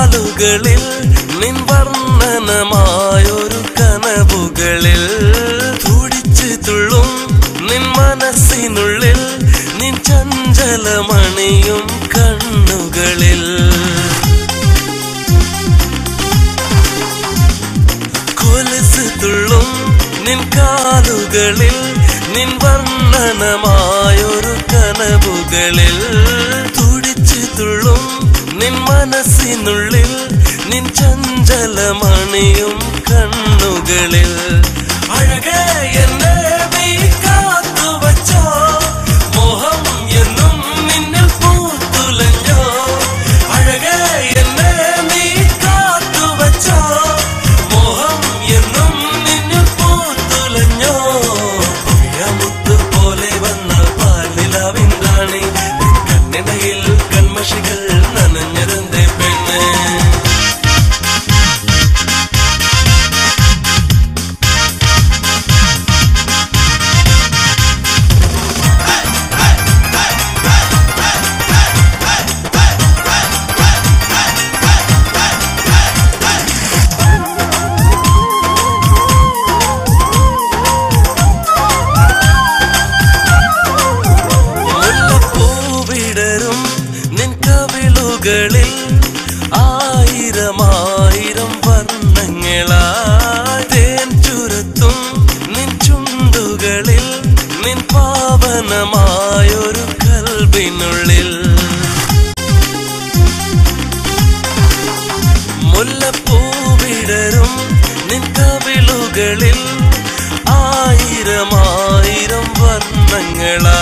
കാലുകളിൽ നിൻ വർണ്ണനമായൊരു കനവുകളിൽ തുടിച്ചു തുള്ളും നിൻ മനസ്സിനുള്ളിൽ നിൻ ചഞ്ചലമണിയും കണ്ണുകളിൽ കൊലസ് തുള്ളും നിൻ കാലുകളിൽ നിൻ വർണ്ണനമായൊരു കനവുകളിൽ തുടിച്ചു തുള്ളും നിൻ മനസ്സിനുള്ളിൽ നിൻ ചഞ്ചലമണിയും കണ്ണുകളിൽ അഴകേ എന്നെ നീ കാത്തുവച്ചോ മോഹം എന്നും നിന്നിൽ പൂത്തുലഞ്ഞോ അഴകേ എന്നെ നീ കാത്തുവച്ചോ മോഹം എന്നും നിന്നിൽ പൂത്തുലഞ്ഞോ മുത്ത് പോലെ വന്ന പാലിലാവിൻ റാണി കണ്ണിനയിൽ കൺമഷികൾ നനഞ്ഞിരുന്നേ പെണ്ണ് മുല്ലപ്പൂവിടരും നിൻ കവിളുകളിൽ ആയിരമായിരം വർണ്ണങ്ങളായി തേൻ ചുരത്തും നിൻ ചുണ്ടുകളിൽ നിൻ പാവനമായൊരു കൽവിനുള്ളിൽ മുല്ലപ്പൂവിടരും നിൻ കവിളുകളിൽ ആയിരമായിരം വർണ്ണങ്ങളാ